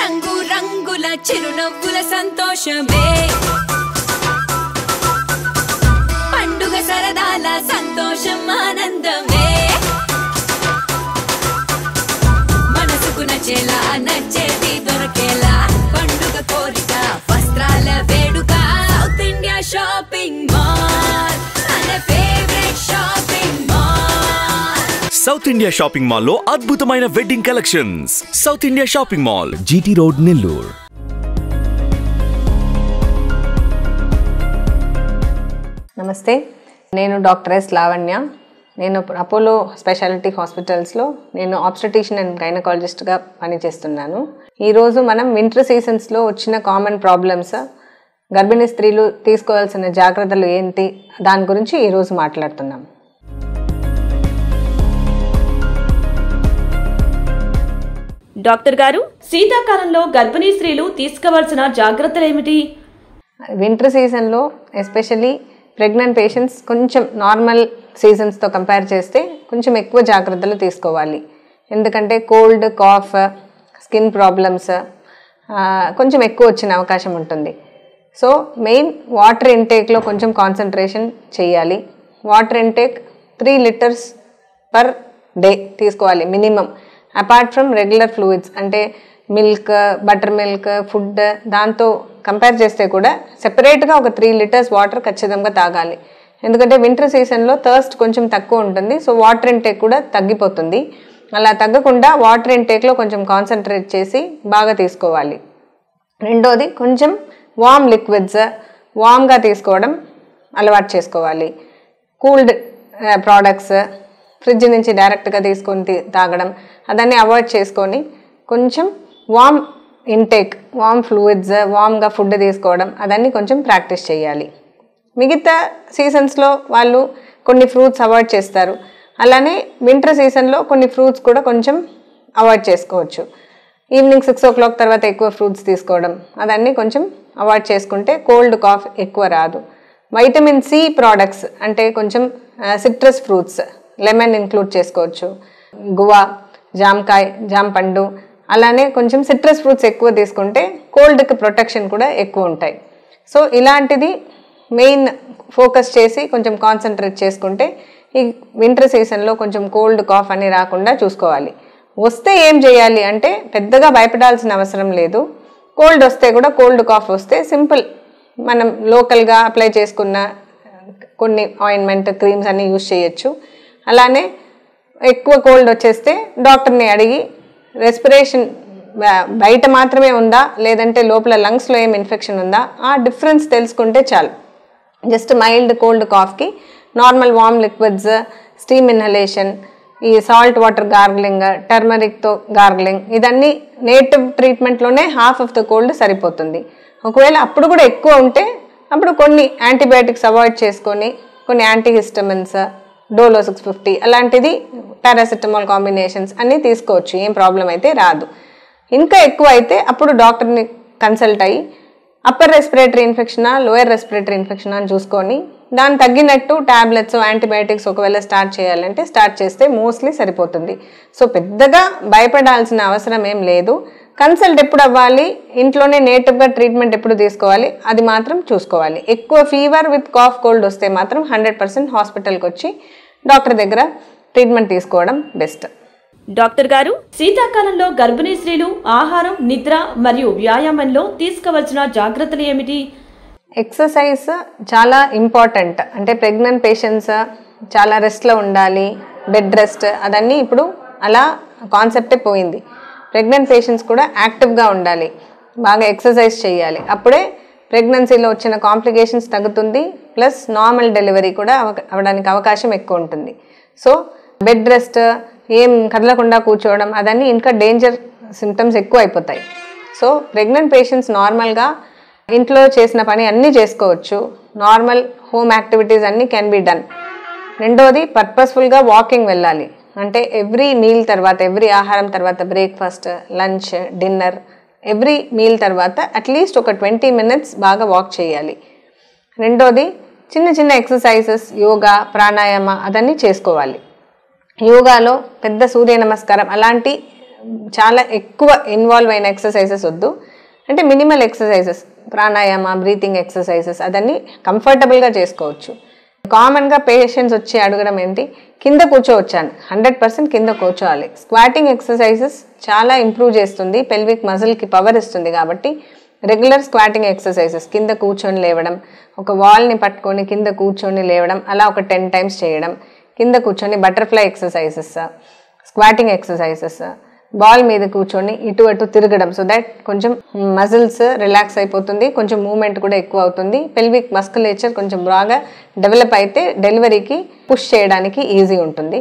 రంగు రంగుల చిరునవ్వుల సంతోషమే పండుగ సరదాల సంతోషం ఆనందమే మనసుకు నచ్చేలా నచ్చేది దొరకేలా పండుగ కోరిక వస్త్రాల వేడుక సౌత్ ఇండియా షాపింగ్ మాల్ మన favourite shopping mall South India shopping mall లో అద్భుతమైన wedding collections South India shopping mall GT road Nellore నమస్తే నేను డాక్టర్ ఎస్ లావణ్య నేను అపోలో స్పెషాలిటీ హాస్పిటల్స్లో నేను ఆబ్స్టటిషియన్ అండ్ గైనకాలజిస్ట్గా పనిచేస్తున్నాను ఈరోజు మనం వింటర్ సీజన్స్లో వచ్చిన కామన్ ప్రాబ్లమ్స్ గర్భిణీ స్త్రీలు తీసుకోవాల్సిన జాగ్రత్తలు ఏంటి దాని గురించి ఈరోజు మాట్లాడుతున్నాం డాక్టర్ గారు శీతాకాలంలో గర్భిణీ స్త్రీలు తీసుకోవాల్సిన జాగ్రత్తలు ఏమిటి వింటర్ సీజన్లో ఎస్పెషల్లీ ప్రెగ్నెంట్ పేషెంట్స్ కొంచెం నార్మల్ సీజన్స్తో కంపేర్ చేస్తే కొంచెం ఎక్కువ జాగ్రత్తలు తీసుకోవాలి ఎందుకంటే కోల్డ్ కాఫ్ స్కిన్ ప్రాబ్లమ్స్ కొంచెం ఎక్కువ వచ్చిన అవకాశం ఉంటుంది సో మెయిన్ వాటర్ ఇంటేక్లో కొంచెం కాన్సన్ట్రేషన్ చేయాలి water intake three litres per day తీసుకోవాలి minimum apart from regular fluids అంటే మిల్క్ బటర్ మిల్క్ ఫుడ్ దాంతో కంపేర్ చేస్తే కూడా సెపరేట్గా ఒక త్రీ లిటర్స్ వాటర్ ఖచ్చితంగా తాగాలి ఎందుకంటే వింటర్ సీజన్లో థర్స్ట్ కొంచెం తక్కువ ఉంటుంది సో వాటర్ ఇంటేక్ కూడా తగ్గిపోతుంది అలా తగ్గకుండా వాటర్ ఇంటేక్లో కొంచెం కాన్సన్ట్రేట్ చేసి బాగా తీసుకోవాలి రెండోది కొంచెం వామ్ లిక్విడ్స్ వామ్గా తీసుకోవడం అలవాటు చేసుకోవాలి కూల్డ్ ప్రోడక్ట్స్ ఫ్రిడ్జ్ నుంచి డైరెక్ట్గా తీసుకొని తీ- తాగడం అదన్నీ అవాయిడ్ చేసుకొని కొంచెం వామ్ ఇంటేక్ వామ్ ఫ్లూయిడ్స్ వామ్గా ఫుడ్ తీసుకోవడం అదన్నీ కొంచెం ప్రాక్టీస్ చేయాలి మిగతా సీజన్స్లో వాళ్ళు కొన్ని ఫ్రూట్స్ అవాయిడ్ చేస్తారు అలానే వింటర్ సీజన్లో కొన్ని ఫ్రూట్స్ కూడా కొంచెం అవాయిడ్ చేసుకోవచ్చు ఈవినింగ్ సిక్స్ ఓ క్లాక్ తర్వాత ఎక్కువ ఫ్రూట్స్ తీసుకోవడం అదన్నీ కొంచెం అవాయిడ్ చేసుకుంటే కోల్డ్ కాఫ్ ఎక్కువ రాదు వైటమిన్ సి ప్రోడక్ట్స్ అంటే కొంచెం సిట్రస్ ఫ్రూట్స్ లెమన్ ఇంక్లూడ్ చేసుకోవచ్చు గువా జామకాయ జామ పండు అలానే కొంచెం సిట్రస్ ఫ్రూట్స్ ఎక్కువ తీసుకుంటే కోల్డ్కి ప్రొటెక్షన్ కూడా ఎక్కువ ఉంటాయి సో ఇలాంటిది మెయిన్ ఫోకస్ చేసి కొంచెం కాన్సన్ట్రేట్ చేసుకుంటే ఈ వింటర్ సీజన్లో కొంచెం కోల్డ్ కాఫ్ అని రాకుండా చూసుకోవాలి వస్తే ఏం చేయాలి అంటే పెద్దగా భయపడాల్సిన అవసరం లేదు కోల్డ్ వస్తే కూడా కోల్డ్ కాఫ్ వస్తే సింపుల్ మనం లోకల్గా అప్లై చేసుకున్న కొన్ని ఆయింట్మెంట్ క్రీమ్స్ అన్నీ యూజ్ చేయొచ్చు అలానే ఎక్కువ కోల్డ్ వచ్చేస్తే డాక్టర్ని అడిగి రెస్పిరేషన్ బయట మాత్రమే ఉందా లేదంటే లోపల లంగ్స్లో ఏం ఇన్ఫెక్షన్ ఉందా ఆ డిఫరెన్స్ తెలుసుకుంటే చాలు జస్ట్ మైల్డ్ కోల్డ్ కాఫ్కి normal warm liquids steam inhalation ఈ సాల్ట్ వాటర్ గార్గ్లింగ్ టర్మరిక్తో గార్గ్లింగ్ ఇదన్నీ నేటివ్ ట్రీట్మెంట్లోనే హాఫ్ ఆఫ్ ద కోల్డ్ సరిపోతుంది ఒకవేళ అప్పుడు కూడా ఎక్కువ ఉంటే అప్పుడు కొన్ని యాంటీబయాటిక్స్ అవాయిడ్ చేసుకొని కొన్ని యాంటీహిస్టమిన్స్ డోలో సిక్స్ ఫిఫ్టీ అలాంటిది పారాసిటమాల్ కాంబినేషన్స్ అన్నీ తీసుకోవచ్చు ఏం ప్రాబ్లం అయితే రాదు ఇంకా ఎక్కువ అయితే అప్పుడు డాక్టర్ని కన్సల్ట్ అయ్యి అప్పర్ రెస్పిరేటరీ ఇన్ఫెక్షనా లోయర్ రెస్పిరేటరీ ఇన్ఫెక్షన్ అని చూసుకొని దాని తగ్గినట్టు టాబ్లెట్స్ యాంటీబయాటిక్స్ ఒకవేళ స్టార్ట్ చేయాలంటే స్టార్ట్ చేస్తే మోస్ట్లీ సరిపోతుంది సో పెద్దగా భయపడాల్సిన అవసరం ఏం లేదు కన్సల్ట్ ఎప్పుడు అవ్వాలి ఇంట్లోనే నేటివ్గా ట్రీట్మెంట్ ఎప్పుడు తీసుకోవాలి అది మాత్రం చూసుకోవాలి ఎక్కువ ఫీవర్ విత్ కాఫ్ కోల్డ్ వస్తే మాత్రం హండ్రెడ్ పర్సెంట్ హాస్పిటల్కి వచ్చి డాక్టర్ దగ్గర ట్రీట్మెంట్ తీసుకోవడం బెస్ట్ డాక్టర్ గారు శీతాకాలంలో గర్భిణీ స్త్రీలు ఆహారం నిద్ర మరియు వ్యాయామంలో తీసుకోవాల్సిన జాగ్రత్తలు ఏమిటి ఎక్సర్సైజ్ చాలా ఇంపార్టెంట్ అంటే ప్రెగ్నెంట్ పేషెంట్స్ చాలా రెస్ట్లో ఉండాలి బెడ్ రెస్ట్ అదన్నీ ఇప్పుడు అలా కాన్సెప్టే పోయింది ప్రెగ్నెంట్ పేషెంట్స్ కూడా యాక్టివ్గా ఉండాలి బాగా ఎక్సర్సైజ్ చేయాలి అప్పుడే ప్రెగ్నెన్సీలో వచ్చిన కాంప్లికేషన్స్ తగ్గుతుంది ప్లస్ నార్మల్ డెలివరీ కూడా అవ- అవడానికి అవకాశం ఎక్కువ ఉంటుంది సో బెడ్ రెస్ట్ ఏం కదలకుండా కూర్చోవడం అదన్నీ ఇంకా డేంజర్ సిమ్టమ్స్ ఎక్కువ అయిపోతాయి సో ప్రెగ్నెంట్ పేషెంట్స్ నార్మల్గా ఇంట్లో చేసిన పని అన్నీ చేసుకోవచ్చు నార్మల్ హోమ్ యాక్టివిటీస్ అన్నీ కెన్ బి డన్ రెండోది పర్పస్ఫుల్గా వాకింగ్ వెళ్ళాలి అంటే ఎవ్రీ మీల్ తర్వాత ఎవ్రీ ఆహారం తర్వాత breakfast lunch dinner every meal తర్వాత అట్లీస్ట్ ఒక ట్వంటీ మినిట్స్ బాగా వాక్ చేయాలి రెండోది చిన్న చిన్న ఎక్సర్సైజెస్ యోగా ప్రాణాయామ అదన్నీ చేసుకోవాలి యోగాలో పెద్ద సూర్య నమస్కారం అలాంటి చాలా ఎక్కువ ఇన్వాల్వ్ అయిన ఎక్సర్సైజెస్ వద్దు అంటే minimal exercises pranayama breathing exercises అదన్నీ కంఫర్టబుల్గా చేసుకోవచ్చు కామన్గా పేషెంట్స్ వచ్చి అడగడం ఏంటి కింద కూర్చోవచ్చాను హండ్రెడ్ పర్సెంట్ కింద కూర్చోవాలి స్క్వాటింగ్ ఎక్సర్సైజెస్ చాలా ఇంప్రూవ్ చేస్తుంది పెల్విక్ మజిల్కి పవర్ ఇస్తుంది కాబట్టి రెగ్యులర్ స్క్వాటింగ్ ఎక్సర్సైజెస్ కింద కూర్చొని లేవడం ఒక వాల్ని పట్టుకొని కింద కూర్చొని లేవడం అలా ఒక టెన్ టైమ్స్ చేయడం కింద కూర్చొని butterfly exercises squatting exercises ball మీద కూర్చొని ఇటు అటు తిరగడం సో దట్ కొంచెం మజిల్స్ రిలాక్స్ అయిపోతుంది కొంచెం మూమెంట్ కూడా ఎక్కువ అవుతుంది పెల్విక్ మస్కులేచర్ కొంచెం బాగా డెవలప్ అయితే డెలివరీకి పుష్ చేయడానికి ఈజీ ఉంటుంది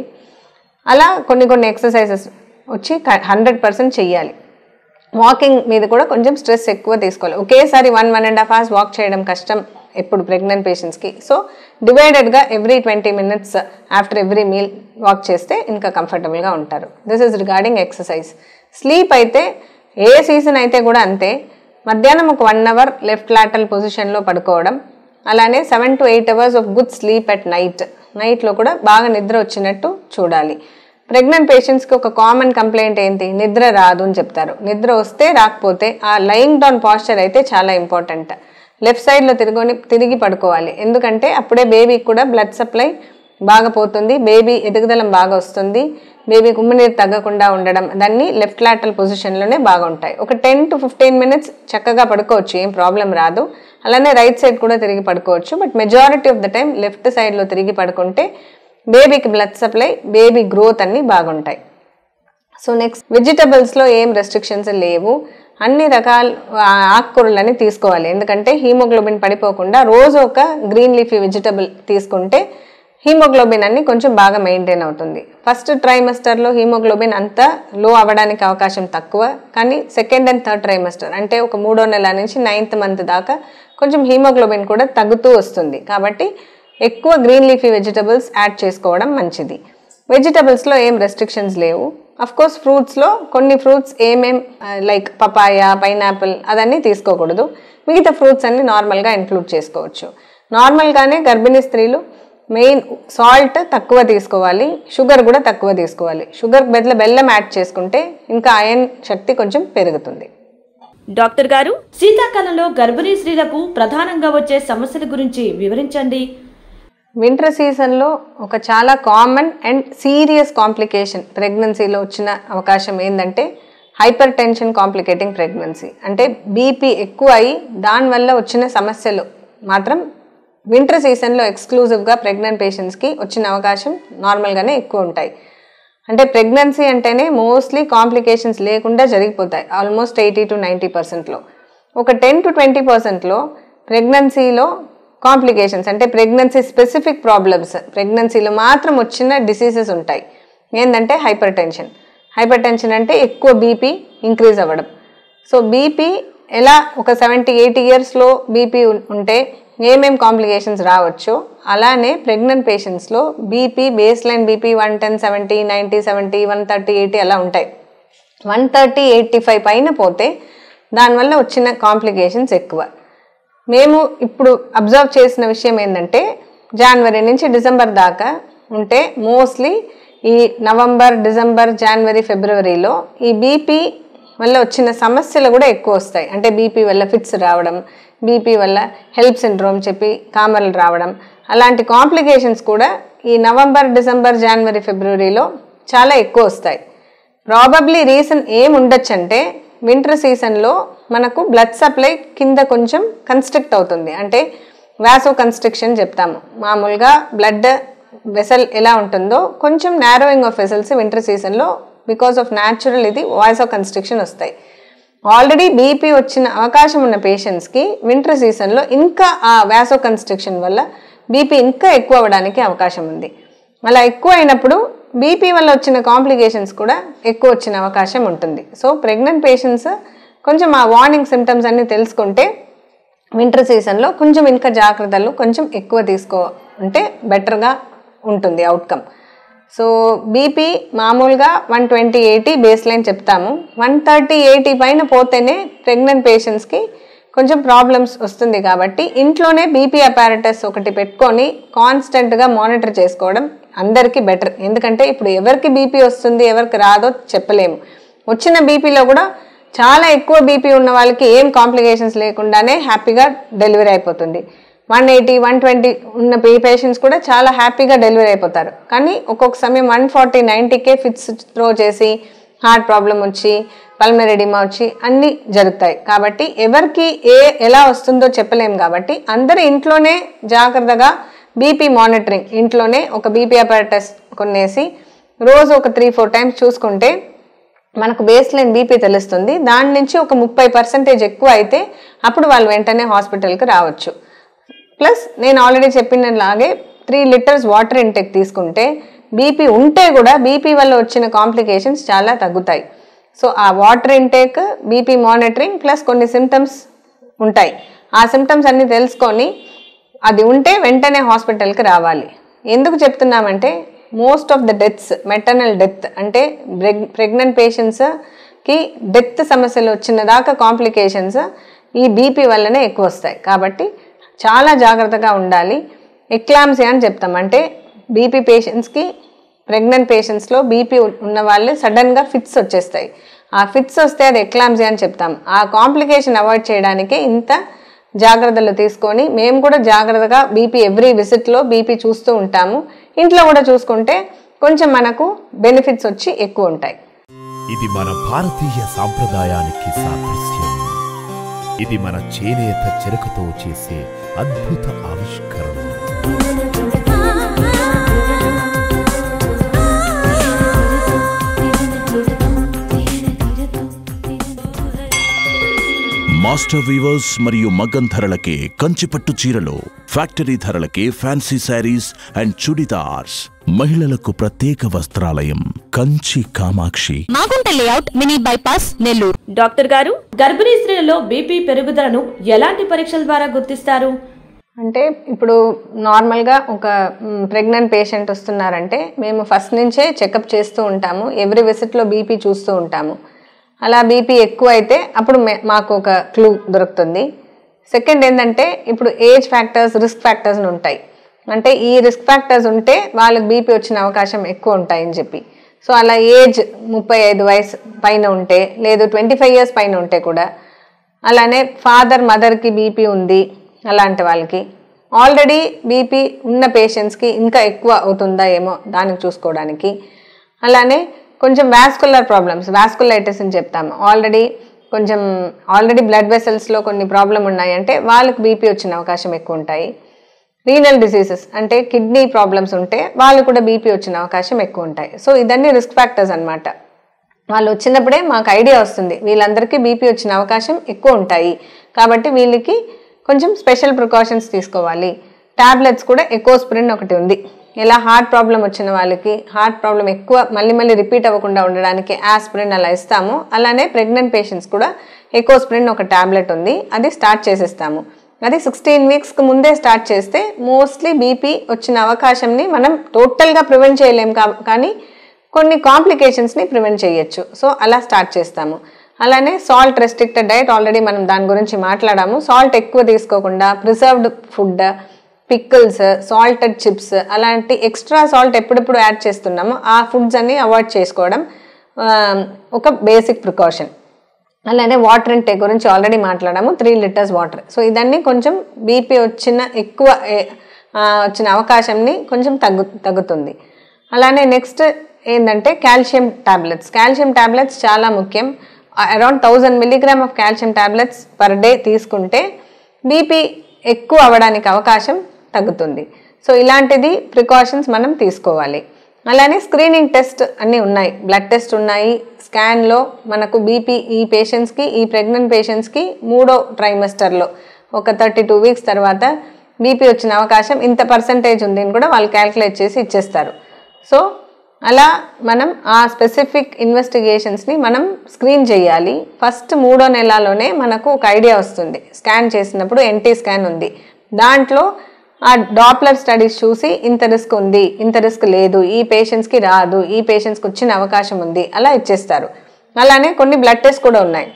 అలా కొన్ని కొన్ని ఎక్సర్సైజెస్ వచ్చి హండ్రెడ్ పర్సెంట్ చెయ్యాలి వాకింగ్ మీద కూడా కొంచెం స్ట్రెస్ ఎక్కువ తీసుకోవాలి ఒకేసారి one one and half hours walk చేయడం కష్టం ఎప్పుడు ప్రెగ్నెంట్ పేషెంట్స్కి సో డివైడెడ్గా every twenty minutes after every meal walk చేస్తే ఇంకా కంఫర్టబుల్గా ఉంటారు this is regarding exercise sleep అయితే ఏ సీజన్ అయితే కూడా అంతే మధ్యాహ్నం ఒక వన్ అవర్ లెఫ్ట్ లాటల్ పొజిషన్లో పడుకోవడం అలానే seven to eight hours of good sleep at night నైట్లో కూడా బాగా నిద్ర వచ్చినట్టు చూడాలి ప్రెగ్నెంట్ పేషెంట్స్కి ఒక కామన్ కంప్లైంట్ ఏంటి నిద్ర రాదు అని చెప్తారు నిద్ర వస్తే రాకపోతే ఆ లయింగ్ డౌన్ పాస్చర్ అయితే చాలా ఇంపార్టెంట్ లెఫ్ట్ సైడ్లో తిరుగుని తిరిగి పడుకోవాలి ఎందుకంటే అప్పుడే బేబీకి కూడా బ్లడ్ సప్లై బాగా పోతుంది బేబీ ఎదుగుదలం బాగా వస్తుంది బేబీ ఉమ్మినీరు తగ్గకుండా ఉండడం దాన్ని లెఫ్ట్ లాటల్ పొజిషన్లోనే బాగా ఉంటాయి ఒక టెన్ టు ఫిఫ్టీన్ మినిట్స్ చక్కగా పడుకోవచ్చు ఏం ప్రాబ్లం రాదు అలానే రైట్ సైడ్ కూడా తిరిగి పడుకోవచ్చు but majority of the time left సైడ్లో తిరిగి పడుకుంటే బేబీకి బ్లడ్ సప్లై బేబీ గ్రోత్ అన్ని బాగుంటాయి సో నెక్స్ట్ వెజిటబుల్స్లో ఏం రెస్ట్రిక్షన్స్ లేవు అన్ని రకాల ఆ, ఆకుకూరలని తీసుకోవాలి ఎందుకంటే హీమోగ్లోబిన్ పడిపోకుండా రోజు ఒక గ్రీన్ లీఫీ వెజిటబుల్ తీసుకుంటే హీమోగ్లోబిన్ అన్ని కొంచెం బాగా మెయింటైన్ అవుతుంది ఫస్ట్ ట్రైమస్టర్లో హీమోగ్లోబిన్ అంతా లో అవ్వడానికి అవకాశం తక్కువ కానీ సెకండ్ అండ్ థర్డ్ ట్రైమస్టర్ అంటే ఒక మూడో నెల నుంచి నైన్త్ మంత్ దాకా కొంచెం హీమోగ్లోబిన్ కూడా తగ్గుతూ వస్తుంది కాబట్టి ఎక్కువ గ్రీన్ లీఫీ వెజిటబుల్స్ యాడ్ చేసుకోవడం మంచిది వెజిటబుల్స్లో ఏం రెస్ట్రిక్షన్స్ లేవు అఫ్ కోర్స్ ఫ్రూట్స్లో కొన్ని ఫ్రూట్స్ ఏమేం లైక్ పపాయ పైనాపిల్ అదన్నీ తీసుకోకూడదు మిగతా ఫ్రూట్స్ అన్ని నార్మల్గా ఇంక్లూడ్ చేసుకోవచ్చు నార్మల్గానే గర్భిణీ స్త్రీలు మెయిన్ సాల్ట్ తక్కువ తీసుకోవాలి షుగర్ కూడా తక్కువ తీసుకోవాలి షుగర్ బదులు బెల్లం యాడ్ చేసుకుంటే ఇంకా అయన్ శక్తి కొంచెం పెరుగుతుంది డాక్టర్ గారు శీతాకాలంలో గర్భిణీ స్త్రీలకు ప్రధానంగా వచ్చే సమస్యల గురించి వివరించండి వింటర్ సీజన్లో ఒక చాలా కామన్ అండ్ సీరియస్ కాంప్లికేషన్ ప్రెగ్నెన్సీలో వచ్చిన అవకాశం ఏంటంటే హైపర్ టెన్షన్ కాంప్లికేటింగ్ ప్రెగ్నెన్సీ అంటే బీపీ ఎక్కువ అయి దానివల్ల వచ్చిన సమస్యలు మాత్రం వింటర్ సీజన్లో ఎక్స్క్లూజివ్గా ప్రెగ్నెంట్ పేషెంట్స్కి వచ్చిన అవకాశం నార్మల్గానే ఎక్కువ ఉంటాయి అంటే ప్రెగ్నెన్సీ అంటేనే మోస్ట్లీ కాంప్లికేషన్స్ లేకుండా జరిగిపోతాయి ఆల్మోస్ట్ ఎయిటీ టు నైంటీ పర్సెంట్లో ఒక టెన్ టు ట్వంటీ పర్సెంట్లో ప్రెగ్నెన్సీలో కాంప్లికేషన్స్ అంటే ప్రెగ్నెన్సీ స్పెసిఫిక్ ప్రాబ్లమ్స్ ప్రెగ్నెన్సీలో మాత్రం వచ్చిన డిసీజెస్ ఉంటాయి ఏంటంటే హైపర్ టెన్షన్ హైపర్ టెన్షన్ అంటే ఎక్కువ బీపీ ఇంక్రీజ్ అవ్వడం సో బీపీ ఎలా ఒక సెవెంటీ ఎయిటీ ఇయర్స్లో బీపీ ఉంటే ఏమేం కాంప్లికేషన్స్ రావచ్చో అలానే ప్రెగ్నెంట్ పేషెంట్స్లో BP baseline BP one ten seventy ninety seventy one thirty eighty అలా ఉంటాయి వన్ థర్టీ ఎయిటీ ఫైవ్ పైన పోతే దానివల్ల వచ్చిన కాంప్లికేషన్స్ ఎక్కువ మేము ఇప్పుడు అబ్జర్వ్ చేసిన విషయం ఏంటంటే జనవరి నుంచి డిసెంబర్ దాకా ఉంటే మోస్ట్లీ ఈ నవంబర్ డిసెంబర్ జనవరి ఫిబ్రవరిలో ఈ బీపీ వల్ల వచ్చిన సమస్యలు కూడా ఎక్కువ వస్తాయి అంటే బీపీ వల్ల ఫిట్స్ రావడం బీపీ వల్ల హెల్ప్ సిండ్రోమ్ చెప్పి కామర్లు రావడం అలాంటి కాంప్లికేషన్స్ కూడా ఈ నవంబర్ డిసెంబర్ జనవరి ఫిబ్రవరిలో చాలా ఎక్కువ వస్తాయి ప్రాబబ్లీ రీజన్ ఏం ఉండొచ్చు అంటే వింటర్ సీజన్లో మనకు బ్లడ్ సప్లై కింద కొంచెం కన్స్ట్రిక్ట్ అవుతుంది అంటే వ్యాసో కన్స్ట్రిక్షన్ చెప్తాము మామూలుగా బ్లడ్ వెసల్ ఎలా ఉంటుందో కొంచెం నారోయింగ్ ఆఫ్ వెసల్స్ వింటర్ సీజన్లో బికాస్ ఆఫ్ న్యాచురల్ ఇది వాయిస్ కన్స్ట్రిక్షన్ వస్తాయి ఆల్రెడీ బీపీ వచ్చిన అవకాశం ఉన్న పేషెంట్స్కి వింటర్ సీజన్లో ఇంకా ఆ వ్యాసో కన్స్ట్రిక్షన్ వల్ల బీపీ ఇంకా ఎక్కువ అవ్వడానికి అవకాశం ఉంది అలా ఎక్కువ అయినప్పుడు బీపీ వల్ల వచ్చిన కాంప్లికేషన్స్ కూడా ఎక్కువ వచ్చిన అవకాశం ఉంటుంది సో ప్రెగ్నెంట్ పేషెంట్స్ కొంచెం ఆ వార్నింగ్ సిమ్టమ్స్ అన్ని తెలుసుకుంటే వింటర్ సీజన్లో కొంచెం ఇంకా జాగ్రత్తలు కొంచెం ఎక్కువ తీసుకో అంటే బెటర్గా ఉంటుంది అవుట్కమ్ సో బీపీ మామూలుగా one twenty eighty baseline చెప్తాము వన్ థర్టీ ఎయిటీ పైన పోతేనే ప్రెగ్నెంట్ పేషెంట్స్కి కొంచెం ప్రాబ్లమ్స్ వస్తుంది కాబట్టి ఇంట్లోనే బీపీ అపారటస్ ఒకటి పెట్టుకొని కాన్స్టెంట్గా మానిటర్ చేసుకోవడం అందరికీ బెటర్ ఎందుకంటే ఇప్పుడు ఎవరికి బీపీ వస్తుంది ఎవరికి రాదో చెప్పలేము వచ్చిన బీపీలో కూడా చాలా ఎక్కువ బీపీ ఉన్న వాళ్ళకి ఏం కాంప్లికేషన్స్ లేకుండానే హ్యాపీగా డెలివరీ అయిపోతుంది వన్ ఎయిటీ వన్ ట్వంటీ ఉన్న పేషెంట్స్ కూడా చాలా హ్యాపీగా డెలివరీ అయిపోతారు కానీ ఒక్కొక్క సమయం వన్ ఫార్టీ నైంటీకే ఫిట్స్ త్రో చేసి హార్ట్ ప్రాబ్లం వచ్చి పల్మరెడిమా వచ్చి అన్నీ జరుగుతాయి కాబట్టి ఎవరికి ఏ ఎలా వస్తుందో చెప్పలేం కాబట్టి అందరూ ఇంట్లోనే జాగ్రత్తగా బీపీ మానిటరింగ్ ఇంట్లోనే ఒక బీపీ అపారటస్ కొనేసి రోజు ఒక త్రీ ఫోర్ టైమ్స్ చూసుకుంటే మనకు బేస్ లైన్ బీపీ తెలుస్తుంది దాని నుంచి ఒక ముప్పై పర్సెంటేజ్ ఎక్కువ అయితే అప్పుడు వాళ్ళు వెంటనే హాస్పిటల్కి రావచ్చు ప్లస్ నేను ఆల్రెడీ చెప్పినలాగే త్రీ లీటర్స్ వాటర్ ఇంటెక్ తీసుకుంటే బీపీ ఉంటే కూడా బీపీ వల్ల వచ్చిన కాంప్లికేషన్స్ చాలా తగ్గుతాయి సో ఆ water intake BP monitoring plus కొన్ని సిమ్టమ్స్ ఉంటాయి ఆ సిమ్టమ్స్ అన్ని తెలుసుకొని అది ఉంటే వెంటనే హాస్పిటల్కి రావాలి ఎందుకు చెప్తున్నామంటే most of the deaths maternal death అంటే ప్రెగ్నెంట్ పేషెంట్స్కి డెత్ సమస్యలు వచ్చిన దాకా కాంప్లికేషన్స్ ఈ బీపీ వల్లనే ఎక్కువ వస్తాయి కాబట్టి చాలా జాగ్రత్తగా ఉండాలి ఎక్లామ్సియా అని చెప్తాం అంటే బీపీ పేషెంట్స్కి ప్రెగ్నెంట్ పేషెంట్స్లో బీపీ ఉన్న వాళ్ళు సడన్గా ఫిట్స్ వచ్చేస్తాయి ఆ ఫిట్స్ వస్తే అది ఎక్లామ్సియా అని చెప్తాం ఆ కాంప్లికేషన్ అవాయిడ్ చేయడానికి ఇంత జాగ్రత్తలు తీసుకొని మేము కూడా జాగ్రత్తగా బీపీ ఎవ్రీ విజిట్లో బీపీ చూస్తూ ఉంటాము ఇంట్లో కూడా చూసుకుంటే కొంచెం మనకు బెనిఫిట్స్ వచ్చి ఎక్కువ ఉంటాయి ఇది మన భారతీయ సాంప్రదాయానికి సాదృశ్యం ఇది మన చేనేత చెరకుతో చేసే అద్భుత ఆవిష్కరణ మాస్టర్ వీవర్స్ మరియు మగ్గం ధరలకే కంచిపట్టు చీరలు ఫ్యాక్టరీ ధరలకే ఫ్యాన్సీ శారీస్ అండ్ చుడిదార్స్ మహిళలకు ప్రత్యేక వస్త్రాలయం Kanchi Kamakshi Magunta layout mini bypass Nellore doctor గారు గర్భిణీ స్త్రీలలో బీపీ పెరుగుదలను ఎలాంటి పరీక్షల ద్వారా గుర్తిస్తారు అంటే ఇప్పుడు నార్మల్గా ఒక ప్రెగ్నెంట్ పేషెంట్ వస్తున్నారంటే మేము ఫస్ట్ నుంచే చెకప్ చేస్తూ ఉంటాము ఎవ్రీ విజిట్లో బీపీ చూస్తూ ఉంటాము అలా బీపీ ఎక్కువ అయితే అప్పుడు మే- మాకు ఒక క్లూ దొరుకుతుంది సెకండ్ ఏంటంటే ఇప్పుడు ఏజ్ ఫ్యాక్టర్స్ రిస్క్ ఫ్యాక్టర్స్ అని ఉంటాయి అంటే ఈ రిస్క్ ఫ్యాక్టర్స్ ఉంటే వాళ్ళకి బీపీ వచ్చిన అవకాశం ఎక్కువ ఉంటాయని చెప్పి సో అలా ఏజ్ ముప్పై ఐదు వయసు పైన ఉంటే లేదు ట్వంటీ ఫైవ్ ఇయర్స్ పైన ఉంటే కూడా అలానే ఫాదర్ మదర్కి బీపీ ఉంది అలాంటి వాళ్ళకి ఆల్రెడీ బీపీ ఉన్న పేషెంట్స్కి ఇంకా ఎక్కువ అవుతుందా ఏమో దానికి చూసుకోవడానికి అలానే కొంచెం వాస్కులర్ ప్రాబ్లమ్స్ వాస్కులైటిస్ అని చెప్తాము ఆల్రెడీ కొంచెం ఆల్రెడీ బ్లడ్ వెసల్స్లో కొన్ని ప్రాబ్లం ఉన్నాయంటే వాళ్ళకి బీపీ వచ్చిన అవకాశం ఎక్కువ ఉంటాయి రీనల్ డిసీజెస్ అంటే కిడ్నీ ప్రాబ్లమ్స్ ఉంటే వాళ్ళు కూడా బీపీ వచ్చిన అవకాశం ఎక్కువ ఉంటాయి సో ఇదన్నీ రిస్క్ ఫ్యాక్టర్స్ అన్నమాట వాళ్ళు వచ్చినప్పుడే మాకు ఐడియా వస్తుంది వీళ్ళందరికీ బీపీ వచ్చిన అవకాశం ఎక్కువ ఉంటాయి కాబట్టి వీళ్ళకి కొంచెం స్పెషల్ ప్రికాషన్స్ తీసుకోవాలి టాబ్లెట్స్ కూడా ఎకోస్ప్రిన్ ఒకటి ఉంది ఇలా హార్ట్ ప్రాబ్లం వచ్చిన వాళ్ళకి హార్ట్ ప్రాబ్లం ఎక్కువ మళ్ళీ మళ్ళీ రిపీట్ అవ్వకుండా ఉండడానికి ఆస్ప్రిన్ అలా ఇస్తాము అలానే ప్రెగ్నెంట్ పేషెంట్స్ కూడా ఎకోస్ప్రిన్ ఒక టాబ్లెట్ ఉంది అది స్టార్ట్ చేసేస్తాము అది సిక్స్టీన్ వీక్స్కి ముందే స్టార్ట్ చేస్తే మోస్ట్లీ బీపీ వచ్చిన అవకాశంని మనం టోటల్గా ప్రివెంట్ చేయలేం కా- కానీ కొన్ని కాంప్లికేషన్స్ని ప్రివెంట్ చేయొచ్చు సో అలా స్టార్ట్ చేస్తాము అలానే సాల్ట్ రెస్ట్రిక్టెడ్ డైట్ ఆల్రెడీ మనం దాని గురించి మాట్లాడాము సాల్ట్ ఎక్కువ తీసుకోకుండా preserved food pickles salted chips అలాంటి ఎక్స్ట్రా సాల్ట్ ఎప్పుడెప్పుడు యాడ్ చేస్తున్నామో ఆ ఫుడ్స్ అన్ని అవాయిడ్ చేసుకోవడం ఆ, ఒక బేసిక్ ప్రికాషన్ అలానే వాటర్ ఇంటేక్ గురించి ఆల్రెడీ మాట్లాడాము త్రీ లీటర్స్ వాటర్ సో ఇదన్నీ కొంచెం బీపీ వచ్చిన ఎక్కువ ఏ- ఆ, వచ్చిన అవకాశంని కొంచెం తగ్గు తగ్గుతుంది అలానే నెక్స్ట్ ఏంటంటే కాల్షియం టాబ్లెట్స్ కాల్షియం టాబ్లెట్స్ చాలా ముఖ్యం around thousand milligram of calcium tablets per day తీసుకుంటే బీపీ ఎక్కువ అవ్వడానికి అవకాశం తగ్గుతుంది సో ఇలాంటిది ప్రికాషన్స్ మనం తీసుకోవాలి అలానే స్క్రీనింగ్ టెస్ట్ అన్నీ ఉన్నాయి బ్లడ్ టెస్ట్ ఉన్నాయి స్కాన్లో మనకు బీపీ ఈ పేషెంట్స్కి ఈ ప్రెగ్నెంట్ పేషెంట్స్కి మూడో ట్రైమెస్టర్లో ఒక థర్టీ టూ వీక్స్ తర్వాత బీపీ వచ్చిన అవకాశం ఇంత పర్సంటేజ్ ఉంది అని కూడా వాళ్ళు క్యాల్కులేట్ చేసి ఇచ్చేస్తారు సో అలా మనం ఆ స్పెసిఫిక్ ఇన్వెస్టిగేషన్స్ని మనం స్క్రీన్ చేయాలి ఫస్ట్ మూడో నెలలోనే మనకు ఒక ఐడియా వస్తుంది స్కాన్ చేసినప్పుడు ఎన్టీ స్కాన్ ఉంది దాంట్లో ఆ డాప్లర్ స్టడీస్ చూసి ఇంత రిస్క్ ఉంది ఇంత రిస్క్ లేదు ఈ పేషెంట్స్కి రాదు ఈ పేషెంట్స్కి వచ్చిన అవకాశం ఉంది అలా ఇచ్చేస్తారు అలానే కొన్ని బ్లడ్ టెస్ట్ కూడా ఉన్నాయి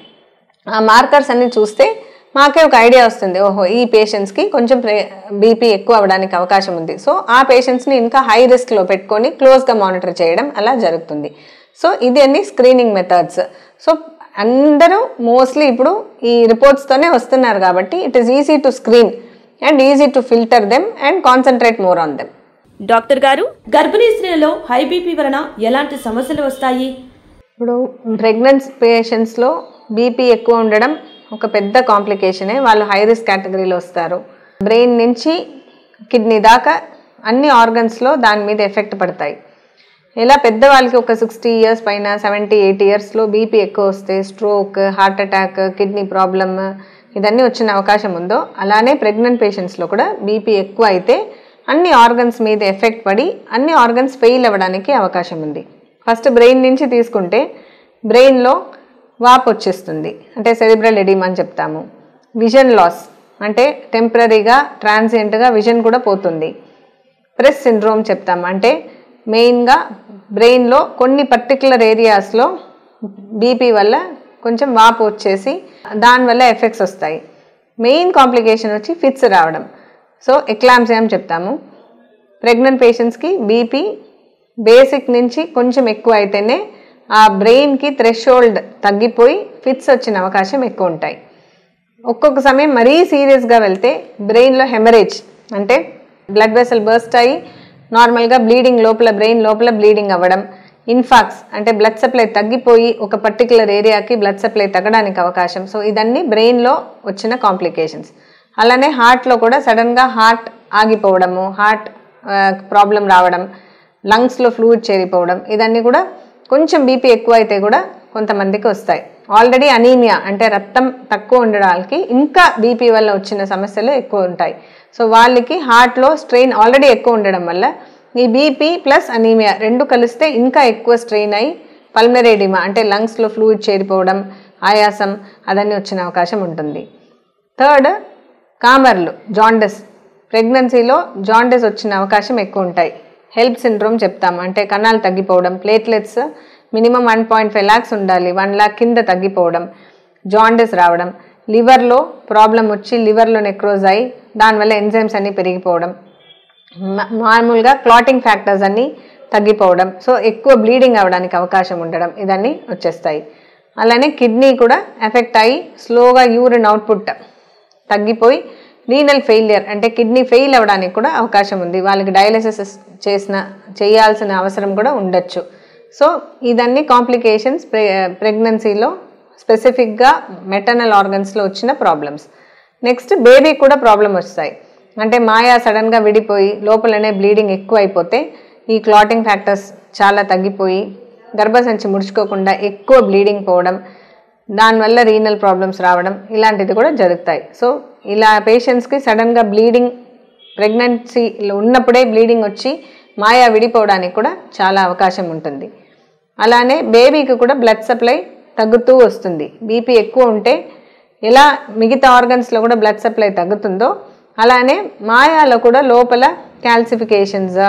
ఆ మార్కర్స్ అన్ని చూస్తే మాకే ఒక ఐడియా వస్తుంది ఓహో ఈ పేషెంట్స్కి కొంచెం బీపీ ఎక్కువ అవ్వడానికి అవకాశం ఉంది సో ఆ పేషెంట్స్ని ఇంకా హై రిస్క్లో పెట్టుకొని క్లోజ్గా మానిటర్ చేయడం అలా జరుగుతుంది సో ఇది అన్ని స్క్రీనింగ్ మెథడ్స్ సో అందరూ మోస్ట్లీ ఇప్పుడు ఈ రిపోర్ట్స్తోనే వస్తున్నారు కాబట్టి it is easy to screen and easy to filter them and concentrate more on them doctor గారు గర్భిణీ స్త్రీలలో హై బీపీ వలన ఎలాంటి సమస్యలు వస్తాయి ఇప్పుడు ప్రెగ్నెన్సీ పేషెంట్స్లో బీపీ ఎక్కువ ఉండడం ఒక పెద్ద కాంప్లికేషనే వాళ్ళు హై రిస్క్ కేటగిరీలో వస్తారు బ్రెయిన్ నుంచి కిడ్నీ దాకా అన్ని ఆర్గన్స్లో దాని మీద ఎఫెక్ట్ పడతాయి ఇలా పెద్దవాళ్ళకి ఒక సిక్స్టీ ఇయర్స్ పైన సెవెంటీ ఎయిటీ ఇయర్స్లో బీపీ ఎక్కువ వస్తే stroke heart attack kidney problem ఇదన్నీ వచ్చిన అవకాశం ఉందో అలానే ప్రెగ్నెంట్ పేషెంట్స్లో కూడా బీపీ ఎక్కువ అయితే అన్ని ఆర్గన్స్ మీద ఎఫెక్ట్ పడి అన్ని ఆర్గన్స్ ఫెయిల్ అవ్వడానికి అవకాశం ఉంది ఫస్ట్ బ్రెయిన్ నుంచి తీసుకుంటే బ్రెయిన్లో వాపు వచ్చేస్తుంది అంటే సెరిబ్రల్ ఎడిమా అని చెప్తాము విజన్ లాస్ అంటే టెంపరీగా ట్రాన్సియంట్గా విజన్ కూడా పోతుంది ప్రెస్ సిండ్రోమ్ చెప్తాం అంటే మెయిన్గా బ్రెయిన్లో కొన్ని పర్టికులర్ ఏరియాస్లో బీపీ వల్ల కొంచెం వాపు వచ్చేసి దానివల్ల ఎఫెక్ట్స్ వస్తాయి మెయిన్ కాంప్లికేషన్ వచ్చి ఫిట్స్ రావడం సో ఎక్లాంప్సియా అని చెప్తాము ప్రెగ్నెంట్ పేషెంట్స్కి బీపీ బేసిక్ నుంచి కొంచెం ఎక్కువ అయితేనే ఆ బ్రెయిన్కి థ్రెషోల్డ్ తగ్గిపోయి ఫిట్స్ వచ్చిన అవకాశం ఎక్కువ ఉంటాయి ఒక్కొక్క సమయం మరీ సీరియస్గా వెళ్తే బ్రెయిన్లో హెమరేజ్ అంటే బ్లడ్ వెసల్ బర్స్ట్ అయ్యి నార్మల్గా బ్లీడింగ్ లోపల బ్రెయిన్ లోపల బ్లీడింగ్ అవ్వడం ఇన్ఫాక్స్ అంటే బ్లడ్ సప్లై తగ్గిపోయి ఒక పర్టికులర్ ఏరియాకి బ్లడ్ సప్లై తగ్గడానికి అవకాశం సో ఇదన్నీ బ్రెయిన్లో వచ్చిన కాంప్లికేషన్స్ అలానే హార్ట్లో కూడా సడన్గా హార్ట్ ఆగిపోవడము హార్ట్ ప్రాబ్లం రావడం లంగ్స్లో ఫ్లూయిడ్ చేరిపోవడం ఇదన్నీ కూడా కొంచెం బీపీ ఎక్కువ అయితే కూడా కొంతమందికి వస్తాయి ఆల్రెడీ అనీమియా అంటే రక్తం తక్కువ ఉండడానికి ఇంకా బీపీ వల్ల వచ్చిన సమస్యలు ఎక్కువ ఉంటాయి సో వాళ్ళకి హార్ట్లో స్ట్రెయిన్ ఆల్రెడీ ఎక్కువ ఉండడం వల్ల ఈ బీపీ ప్లస్ అనీమియా రెండు కలిస్తే ఇంకా ఎక్కువ స్ట్రెయిన్ అయి పల్మరేడిమా అంటే లంగ్స్లో ఫ్లూయిడ్ చేరిపోవడం ఆయాసం అదన్నీ వచ్చిన అవకాశం ఉంటుంది థర్డ్ కామర్లు జాండస్ ప్రెగ్నెన్సీలో జాండస్ వచ్చిన అవకాశం ఎక్కువ ఉంటాయి హెల్ప్ సిండ్రోమ్ చెప్తాము అంటే కణాలు తగ్గిపోవడం platelets minimum one point five lakhs ఉండాలి వన్ ల్యాక్ కింద తగ్గిపోవడం జాండస్ రావడం లివర్లో ప్రాబ్లం వచ్చి లివర్లో నెక్రోజ్ అయ్యి దానివల్ల ఎంజైమ్స్ అన్నీ పెరిగిపోవడం మా- మామూలుగా క్లాటింగ్ ఫ్యాక్టర్స్ అన్నీ తగ్గిపోవడం సో ఎక్కువ బ్లీడింగ్ అవ్వడానికి అవకాశం ఉండడం ఇదన్నీ వచ్చేస్తాయి అలానే కిడ్నీ కూడా ఎఫెక్ట్ అయ్యి స్లోగా యూరిన్ అవుట్పుట్ తగ్గిపోయి రీనల్ ఫెయిలియర్ అంటే కిడ్నీ ఫెయిల్ అవ్వడానికి కూడా అవకాశం ఉంది వాళ్ళకి డయాలసిస్ చేసిన చేయాల్సిన అవసరం కూడా ఉండొచ్చు సో ఇదన్నీ కాంప్లికేషన్స్ ప్రె ప్రెగ్నెన్సీలో స్పెసిఫిక్గా మెటర్నల్ ఆర్గన్స్లో వచ్చిన ప్రాబ్లమ్స్ నెక్స్ట్ బేబీ కూడా ప్రాబ్లం వస్తాయి అంటే మాయా సడన్గా విడిపోయి లోపలనే బ్లీడింగ్ ఎక్కువ అయిపోతే ఈ క్లాటింగ్ ఫ్యాక్టర్స్ చాలా తగ్గిపోయి గర్భసంచి ముడుచుకోకుండా ఎక్కువ బ్లీడింగ్ పోవడం దానివల్ల రీనల్ ప్రాబ్లమ్స్ రావడం ఇలాంటిది కూడా జరుగుతాయి సో ఇలా పేషెంట్స్కి సడన్గా బ్లీడింగ్ ప్రెగ్నెన్సీలో ఉన్నప్పుడే బ్లీడింగ్ వచ్చి మాయా విడిపోవడానికి కూడా చాలా అవకాశం ఉంటుంది అలానే బేబీకి కూడా బ్లడ్ సప్లై తగ్గుతూ వస్తుంది బీపీ ఎక్కువ ఉంటే ఎలా మిగతా ఆర్గన్స్లో కూడా బ్లడ్ సప్లై తగ్గుతుందో అలానే మాయాలో కూడా లోపల క్యాల్సిఫికేషన్స్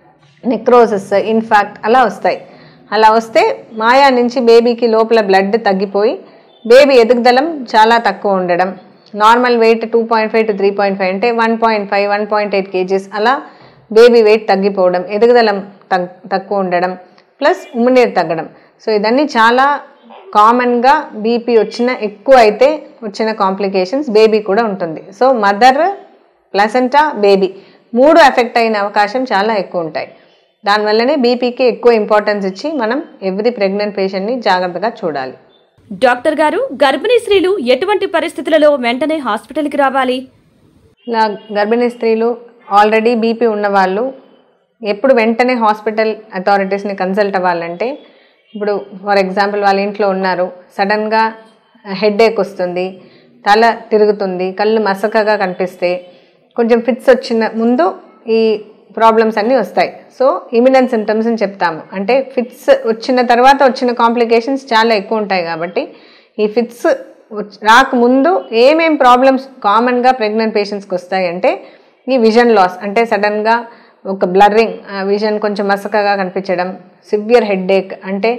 నెక్రోసిస్ ఇన్ఫాక్ట్ అలా వస్తాయి అలా వస్తే మాయా నుంచి బేబీకి లోపల బ్లడ్ తగ్గిపోయి బేబీ ఎదుగుదలం చాలా తక్కువ ఉండడం normal weight two point five to three point five అంటే one point five one point eight kgs అలా బేబీ వెయిట్ తగ్గిపోవడం ఎదుగుదలం తగ్ తక్కువ ఉండడం ప్లస్ ఉమ్మనీరు తగ్గడం సో ఇదన్నీ చాలా కామన్గా బీపీ వచ్చిన ఎక్కువ అయితే వచ్చిన కాంప్లికేషన్స్ బేబీ కూడా ఉంటుంది సో మదర్ ప్లసెంటా బేబీ మూడు ఎఫెక్ట్ అయిన అవకాశం చాలా ఎక్కువ ఉంటాయి దానివల్లనే బీపీకి ఎక్కువ ఇంపార్టెన్స్ ఇచ్చి మనం ఎవ్రీ ప్రెగ్నెంట్ పేషెంట్ని జాగ్రత్తగా చూడాలి డాక్టర్ గారు గర్భిణీ స్త్రీలు ఎటువంటి పరిస్థితులలో వెంటనే హాస్పిటల్కి రావాలి ఇలా గర్భిణీ స్త్రీలు ఆల్రెడీ బీపీ ఉన్నవాళ్ళు ఎప్పుడు వెంటనే హాస్పిటల్ అథారిటీస్ని కన్సల్ట్ అవ్వాలంటే ఇప్పుడు ఫర్ ఎగ్జాంపుల్ వాళ్ళ ఇంట్లో ఉన్నారు సడన్గా హెడ్ ఏక్ వస్తుంది తల తిరుగుతుంది కళ్ళు మసకగా కనిపిస్తే కొంచెం ఫిట్స్ వచ్చిన ముందు ఈ ప్రాబ్లమ్స్ అన్నీ వస్తాయి సో ఇమినెంట్ సిమ్టమ్స్ అని చెప్తాము అంటే ఫిట్స్ వచ్చిన తర్వాత వచ్చిన కాంప్లికేషన్స్ చాలా ఎక్కువ ఉంటాయి కాబట్టి ఈ ఫిట్స్ రాకముందు ఏమేం ప్రాబ్లమ్స్ కామన్గా ప్రెగ్నెంట్ పేషెంట్స్కి వస్తాయి అంటే ఈ విజన్ లాస్ అంటే సడన్గా ఒక బ్లర్రింగ్ విజన్ కొంచెం మసకగా కనిపించడం సివియర్ హెడ్ ఏక్ అంటే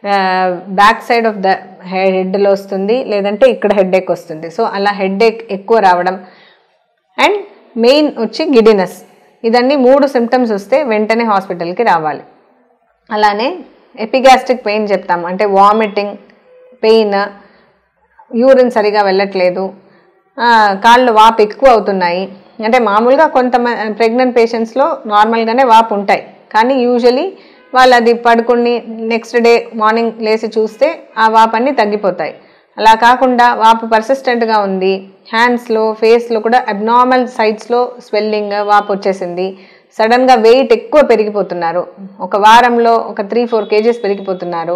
బ్యాక్ సైడ్ ఆఫ్ ద హెడ్లో వస్తుంది లేదంటే ఇక్కడ హెడ్ ఏక్ వస్తుంది సో అలా హెడ్ ఏక్ ఎక్కువ రావడం అండ్ మెయిన్ వచ్చి గిడినెస్ ఇదన్నీ మూడు సిమ్టమ్స్ వస్తే వెంటనే హాస్పిటల్కి రావాలి అలానే ఎపిగాస్ట్రిక్ పెయిన్ చెప్తాం అంటే వామిటింగ్ పెయిన్ యూరిన్ సరిగా వెళ్ళట్లేదు ఆ, కాళ్ళు వాపు ఎక్కువ అవుతున్నాయి అంటే మామూలుగా కొంతమంది ప్రెగ్నెంట్ పేషెంట్స్లో నార్మల్గానే వాపు ఉంటాయి కానీ యూజువలీ వాళ్ళు అది పడుకుని నెక్స్ట్ డే మార్నింగ్ లేచి చూస్తే ఆ వాపు అన్నీ తగ్గిపోతాయి అలా కాకుండా వాపు పర్సిస్టెంట్గా ఉంది హ్యాండ్స్లో ఫేస్లో కూడా అబ్నార్మల్ సైడ్స్లో స్వెల్లింగ్ వాపు వచ్చేసింది సడన్గా వెయిట్ ఎక్కువ పెరిగిపోతున్నారు ఒక వారంలో ఒక త్రీ ఫోర్ కేజీస్ పెరిగిపోతున్నారు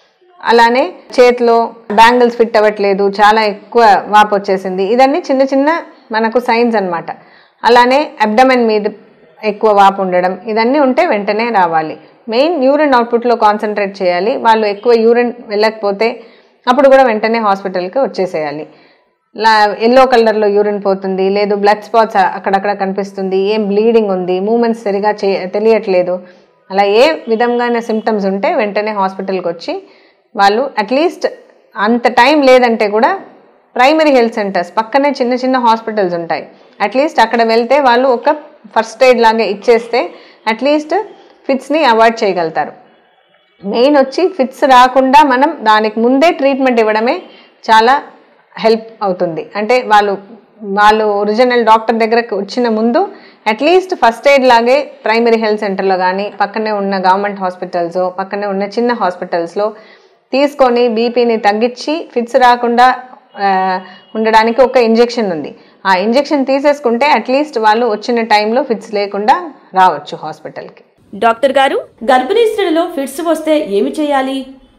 అలానే చేతిలో బ్యాంగిల్స్ ఫిట్ అవ్వట్లేదు చాలా ఎక్కువ వాపు వచ్చేసింది ఇదన్నీ చిన్న చిన్న మనకు సైన్స్ అన్నమాట అలానే అబ్డమెన్ మీద ఎక్కువ వాపు ఉండడం ఇదన్నీ ఉంటే వెంటనే రావాలి మెయిన్ యూరిన్ అవుట్పుట్లో కాన్సన్ట్రేట్ చేయాలి వాళ్ళు ఎక్కువ యూరిన్ వెళ్ళకపోతే అప్పుడు కూడా వెంటనే హాస్పిటల్కి వచ్చేసేయాలి లా ఎల్లో కలర్లో యూరిన్ పోతుంది లేదు బ్లడ్ స్పాట్స్ అక్కడక్కడ కనిపిస్తుంది ఏం బ్లీడింగ్ ఉంది మూమెంట్స్ సరిగా చే తెలియట్లేదు అలా ఏ విధంగా సిమ్టమ్స్ ఉంటే వెంటనే హాస్పిటల్కి వచ్చి వాళ్ళు అట్లీస్ట్ అంత టైం లేదంటే కూడా ప్రైమరీ హెల్త్ సెంటర్స్ పక్కనే చిన్న చిన్న హాస్పిటల్స్ ఉంటాయి అట్లీస్ట్ అక్కడ వెళ్తే వాళ్ళు ఒక ఫస్ట్ ఎయిడ్ లాగా ఇచ్చేస్తే అట్లీస్ట్ ఫిట్స్ని అవాయిడ్ చేయగలుగుతారు మెయిన్ వచ్చి ఫిట్స్ రాకుండా మనం దానికి ముందే ట్రీట్మెంట్ ఇవ్వడమే చాలా హెల్ప్ అవుతుంది అంటే వాళ్ళు వాళ్ళు ఒరిజినల్ డాక్టర్ దగ్గరకు వచ్చిన ముందు అట్లీస్ట్ ఫస్ట్ ఎయిడ్ లాగే ప్రైమరీ హెల్త్ సెంటర్లో కానీ పక్కనే ఉన్న గవర్నమెంట్ హాస్పిటల్స్ పక్కనే ఉన్న చిన్న హాస్పిటల్స్లో తీసుకొని బీపీని తగ్గించి ఫిట్స్ రాకుండా ఆ, ఉండడానికి ఒక ఇంజెక్షన్ ఉంది ఆ ఇంజెక్షన్ తీసేసుకుంటే అట్లీస్ట్ వాళ్ళు వచ్చిన టైంలో ఫిట్స్ లేకుండా రావచ్చు హాస్పిటల్కి డాక్టర్ గారు గర్భిణీ స్త్రీలలో ఫిట్స్ వస్తే ఏమి చేయాలి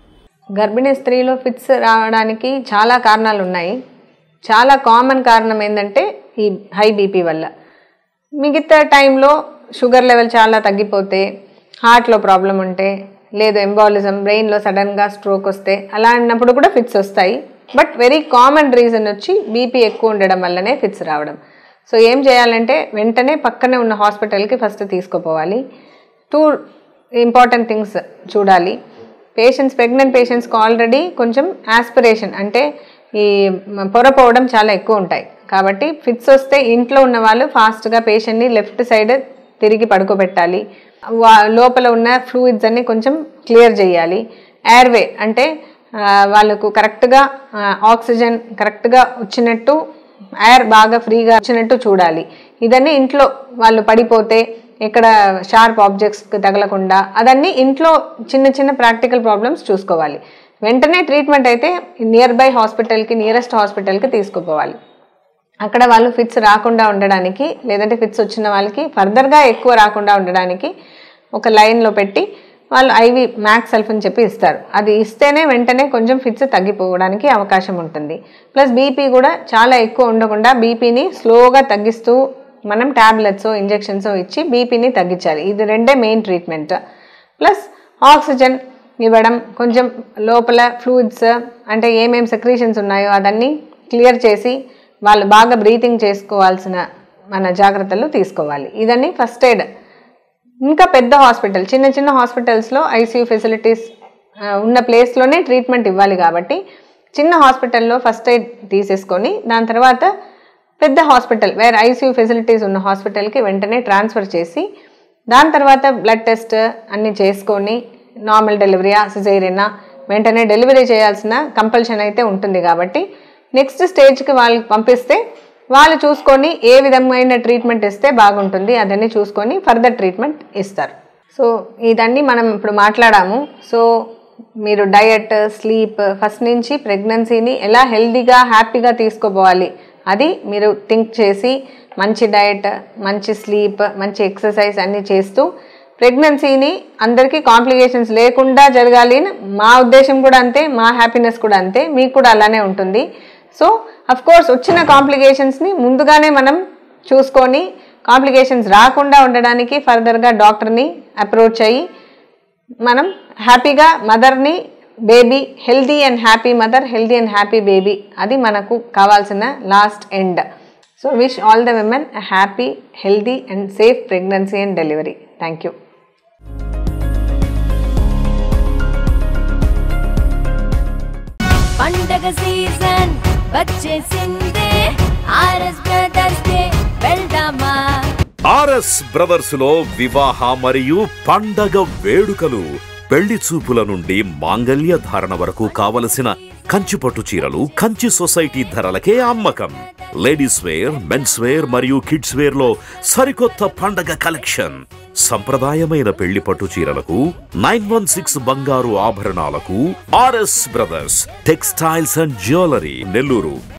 గర్భిణీ స్త్రీలో ఫిట్స్ రావడానికి చాలా కారణాలు ఉన్నాయి చాలా కామన్ కారణం ఏంటంటే ఈ హై బీపీ వల్ల మిగతా టైంలో షుగర్ లెవెల్ చాలా తగ్గిపోతే హార్ట్లో ప్రాబ్లం ఉంటే లేదు ఎంబాలిజం బ్రెయిన్లో సడన్గా స్ట్రోక్ వస్తే అలా అన్నప్పుడు కూడా ఫిట్స్ వస్తాయి బట్ వెరీ కామన్ రీజన్ వచ్చి బీపీ ఎక్కువ ఉండడం వల్లనే ఫిట్స్ రావడం సో ఏం చేయాలంటే వెంటనే పక్కనే ఉన్న హాస్పిటల్కి ఫస్ట్ తీసుకుపోవాలి టూ ఇంపార్టెంట్ థింగ్స్ చూడాలి పేషెంట్స్ ప్రెగ్నెంట్ పేషెంట్స్కి ఆల్రెడీ కొంచెం ఆస్పిరేషన్ అంటే ఈ మ- పొరపోవడం చాలా ఎక్కువ ఉంటాయి కాబట్టి ఫిట్స్ వస్తే ఇంట్లో ఉన్న వాళ్ళు ఫాస్ట్గా పేషెంట్ని లెఫ్ట్ సైడ్ తిరిగి పడుకోబెట్టాలి వా- లోపల ఉన్న ఫ్లూయిడ్స్ అన్ని కొంచెం క్లియర్ చేయాలి ఎయిర్వే అంటే ఆ, వాళ్ళకు కరెక్ట్గా ఆక్సిజన్ కరెక్ట్గా వచ్చినట్టు ఎయిర్ బాగా ఫ్రీగా వచ్చినట్టు చూడాలి ఇదన్నీ ఇంట్లో వాళ్ళు పడిపోతే ఎక్కడ షార్ప్ ఆబ్జెక్ట్స్ తగలకుండా అదన్నీ ఇంట్లో చిన్న చిన్న ప్రాక్టికల్ ప్రాబ్లమ్స్ చూసుకోవాలి వెంటనే ట్రీట్మెంట్ అయితే నియర్ బై హాస్పిటల్కి నియరెస్ట్ హాస్పిటల్కి తీసుకుపోవాలి అక్కడ వాళ్ళు ఫిట్స్ రాకుండా ఉండడానికి లేదంటే ఫిట్స్ వచ్చిన వాళ్ళకి ఫర్దర్గా ఎక్కువ రాకుండా ఉండడానికి ఒక లైన్లో పెట్టి వాళ్ళు ఐవి మ్యాక్స్ సెల్ఫ్ అని చెప్పి ఇస్తారు అది ఇస్తేనే వెంటనే కొంచెం ఫిట్స్ తగ్గిపోవడానికి అవకాశం ఉంటుంది ప్లస్ బీపీ కూడా చాలా ఎక్కువ ఉండకుండా బీపీని స్లోగా తగ్గిస్తూ మనం ట్యాబ్లెట్స్ ఇంజెక్షన్స్ ఇచ్చి బీపీని తగ్గించాలి ఇది రెండే మెయిన్ ట్రీట్మెంట్ ప్లస్ ఆక్సిజన్ ఇవ్వడం కొంచెం లోపల ఫ్లూయిడ్స్ అంటే ఏమేమి సెక్రీషన్స్ ఉన్నాయో అదన్నీ క్లియర్ చేసి వాళ్ళు బాగా బ్రీతింగ్ చేసుకోవాల్సిన మన జాగ్రత్తలు తీసుకోవాలి ఇదన్నీ ఫస్ట్ ఎయిడ్ ఇంకా పెద్ద హాస్పిటల్ చిన్న చిన్న హాస్పిటల్స్లో ఐసీయూ ఫెసిలిటీస్ ఉన్న ప్లేస్లోనే ట్రీట్మెంట్ ఇవ్వాలి కాబట్టి చిన్న హాస్పిటల్లో ఫస్ట్ ఎయిడ్ తీసేసుకొని దాని తర్వాత పెద్ద హాస్పిటల్ వేర్ ఐసీయూ ఫెసిలిటీస్ ఉన్న హాస్పిటల్కి వెంటనే ట్రాన్స్ఫర్ చేసి దాని తర్వాత బ్లడ్ టెస్ట్ అన్నీ చేసుకొని నార్మల్ డెలివరీయా సిజేరియనా వెంటనే డెలివరీ చేయాల్సిన కంపల్షన్ అయితే ఉంటుంది కాబట్టి నెక్స్ట్ స్టేజ్కి వాళ్ళకి పంపిస్తే వాళ్ళు చూసుకొని ఏ విధమైన ట్రీట్మెంట్ ఇస్తే బాగుంటుంది అదన్నీ చూసుకొని ఫర్దర్ ట్రీట్మెంట్ ఇస్తారు సో ఇదన్నీ మనం ఇప్పుడు మాట్లాడాము సో మీరు డయట్ స్లీప్ ఫస్ట్ నుంచి ప్రెగ్నెన్సీని ఎలా హెల్దీగా హ్యాపీగా తీసుకోపోవాలి అది మీరు థింక్ చేసి మంచి డయట్ మంచి స్లీప్ మంచి ఎక్సర్సైజ్ అన్నీ చేస్తూ ప్రెగ్నెన్సీని అందరికీ కాంప్లికేషన్స్ లేకుండా జరగాలి అని మా ఉద్దేశం కూడా అంతే మా హ్యాపీనెస్ కూడా అంతే మీకు కూడా అలానే ఉంటుంది సో అఫ్ కోర్స్ వచ్చిన కాంప్లికేషన్స్ని ముందుగానే మనం చూసుకొని కాంప్లికేషన్స్ రాకుండా ఉండడానికి ఫర్దర్గా డాక్టర్ని అప్రోచ్ అయ్యి మనం హ్యాపీగా మదర్ని baby healthy and happy mother healthy and happy baby అది మనకు కావాల్సిన last end so wish all the women happy healthy and safe pregnancy and delivery thank you పండగ సీజన్ వచ్చేసిందే ఆర్ఎస్ బ్రదర్స్ డే వెళ్దామా ఆర్ఎస్ బ్రదర్స్ లో వివాహ మరియు పండగ వేడుకలు పెళ్లి చూపుల నుండి మాంగల్య ధారణ వరకు కావలసిన కంచిపట్టు చీరలు కంచి సొసైటీ ధరలకే అమ్మకం లేడీస్ వేర్ మెన్స్ వేర్ మరియు కిడ్స్ వేర్ లో సరికొత్త పండగ కలెక్షన్ సంప్రదాయమైన పెళ్లి పట్టు చీరలకు నైన్ వన్ సిక్స్ బంగారు ఆభరణాలకు R S Brothers textiles and jewellery Nellore